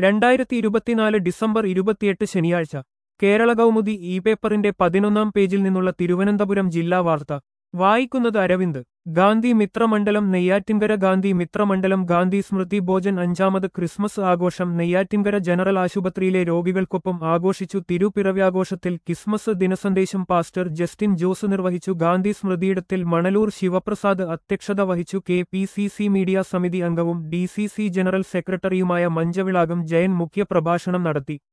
രണ്ടായിരത്തി ഇരുപത്തിനാല് ഡിസംബർ ഇരുപത്തിയെട്ട് ശനിയാഴ്ച കേരള കൗമുദി ഇ പേപ്പറിന്റെ പതിനൊന്നാം പേജിൽ നിന്നുള്ള തിരുവനന്തപുരം ജില്ലാ വാർത്ത വായിക്കുന്നത് അരവിന്ദ് ഗാന്ധി മിത്രമണ്ഡലം നെയ്യാറ്റിൻകര ഗാന്ധി മിത്രമണ്ഡലം ഗാന്ധി സ്മൃതി ഭോജൻ അഞ്ചാമത് ക്രിസ്മസ് ആഘോഷം നെയ്യാറ്റിൻകര ജനറൽ ആശുപത്രിയിലെ രോഗികൾക്കൊപ്പം ആഘോഷിച്ചു തിരുപ്പിറവ്യാഘോഷത്തിൽ ക്രിസ്മസ് ദിനസന്ദേശം പാസ്റ്റർ ജസ്റ്റിൻ ജോസ് നിർവഹിച്ചു ഗാന്ധി സ്മൃതിയിടത്തിൽ മണലൂർ ശിവപ്രസാദ് അധ്യക്ഷത വഹിച്ചു K P C C media സമിതി അംഗവും ഡി സി സി ജനറൽ സെക്രട്ടറിയുമായ മഞ്ചവിളാകം ജയൻ മുഖ്യപ്രഭാഷണം നടത്തി